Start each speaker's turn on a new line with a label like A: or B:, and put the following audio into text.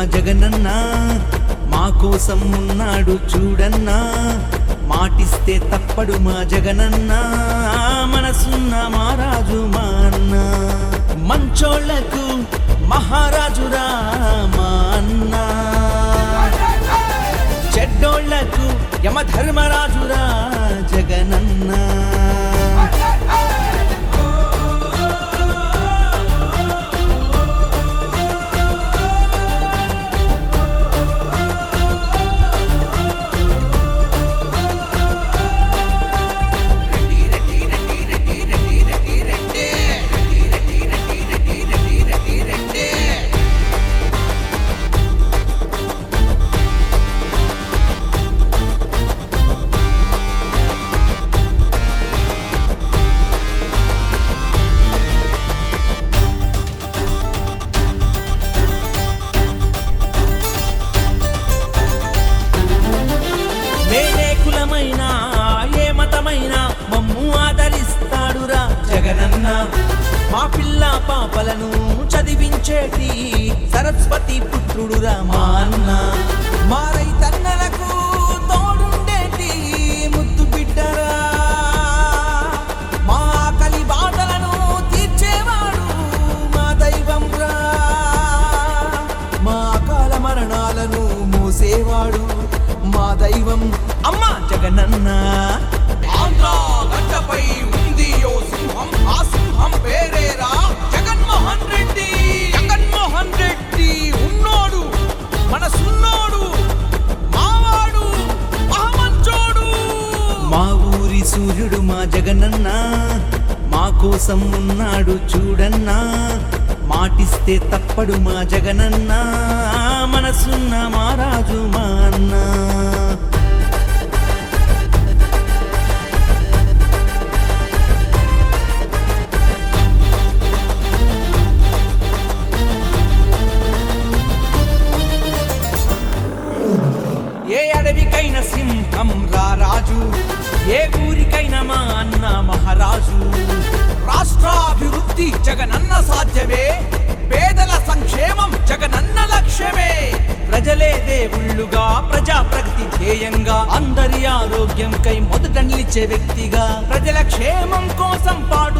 A: జగనన్న మా కోసం ఉన్నాడు చూడన్నా మాటిస్తే తప్పడు మా జగనన్న మనసున్న మా రాజు మా అన్న మంచోళ్లకు మహారాజురా మా అన్న చెడ్డోళ్లకు యమధర్మరాజురా జగనన్న నేనే కులమైన ఏ మతమైన మమ్ము ఆదరిస్తాడురా జగనన్న మా పిల్ల పాపలను చదివించేటి సరస్వతి పుత్రుడురా మా అన్న మా రైతన్నలకు తోడుండేటి ముద్దు బిడ్డరా మా ఆకలి బాధలను తీర్చేవాడు మా దైవం రా మా కాల మరణాలను మోసేవాడు మా దైవం అమ్మా జగనన్న
B: ఆంధ్ర గడ్డపై ఉంది ఓ సింహం ఆ సింహం పేరేరా జగన్మోహన్ రెడ్డి జగన్మోహన్ రెడ్డి ఉన్నోడు మన సున్నోడు మావాడు మహమంచోడు
A: మా ఊరి సూర్యుడు మా జగనన్న మా కోసం ఉన్నాడు చూడన్నా మాటిస్తే తప్పడు మా జగనన్న మనసున్న మా రాజు మా అన్న ఏ అడవికైనా సింహం రా రాజు ఏ ఊరికైనా మా అన్న మహారాజు
B: రాష్ట్రాభివృద్ధి జగనన్న సాధ్యమే పేదల సంక్షేమం జగనన్న లక్ష్యమే
A: ప్రజలే దేవుళ్ళుగా ప్రజా ప్రగతి ధ్యేయంగా అందరి ఆరోగ్యంకై మొదట నిలిచే వ్యక్తిగా ప్రజల క్షేమం కోసం పాడు